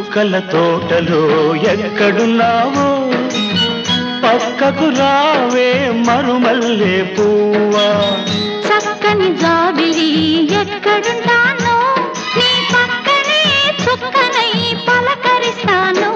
చుక్కల తోటలో ఎక్కడున్నావో పక్కకు రావే మరుమల్లే పువ్వా చక్కని జాబిలి ఎక్కడుంటాను నీ పక్కనే చుక్కనై పలకరిస్తాను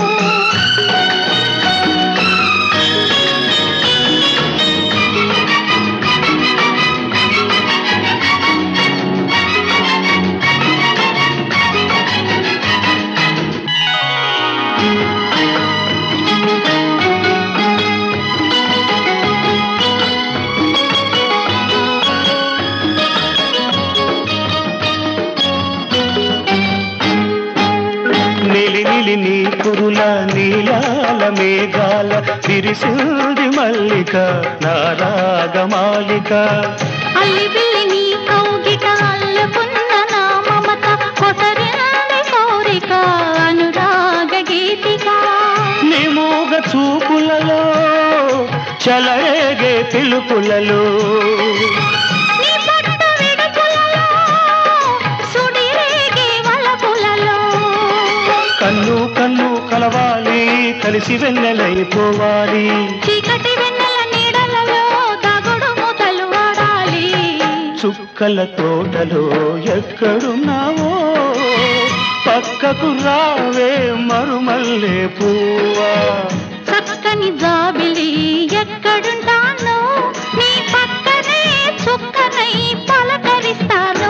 నిలి నిలి నీ కురుల నీలాల మేఘాల విరిసింది మల్లిక నారాగమాలిక అల్లి బిల్లి నీ కౌగిట అల్లుకున్న నా మమత కొసరింది కోరిక అనురాగ గీతిక నిమూగ చూపులలో చలరేగే పిలుపులలో నీ పట్టు విడుపులలో సుడిరేగే వలపులలో కన్ను కన్ను కలవాలి కలిసి వెన్నెలైపోవాలి చీకటి వెన్నెల నీడలలో దగుడు మొదలు వాడాలి చుక్కల తోటలో ఎక్కడున్నావో పక్కకు రావే మరుమల్లే పువ్వా చక్కని జాబిలి ఎక్కడుంటాను నీ పక్కనే చుక్కనై పలకరిస్తాను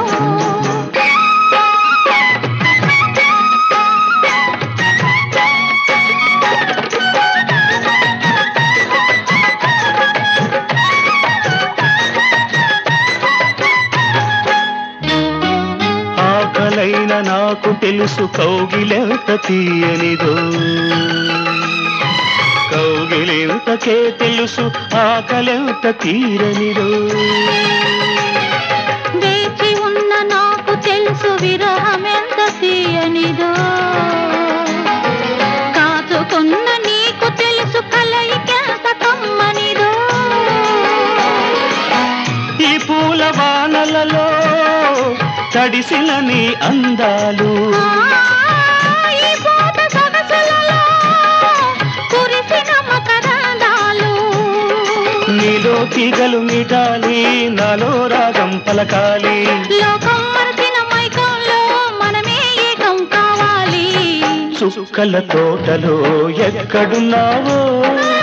ఆకలైన నాకు తెలుసు కౌగిలెంత తీయనిదో కౌగిలెంతకే తెలుసు ఆకలెంత తీరనిదో వేచి ఉన్న నాకు తెలుసు విరహమెంత తీయనిదో కాచుకున్న నీకు తెలుసు కలయికెంత కమ్మనిదో ఈ పూల వానలలో తడిసిన నీ అందాలు ఆ, ఈ పూట సొగసులలో కురిసిన మకరందాలు నీలో తీగలు మీటాలి నాలో రాగం పలకాలి లోకం మరచిన మైకంలో మనమే ఏకం కావాలి చుక్కల తోటలో ఎక్కడున్నావో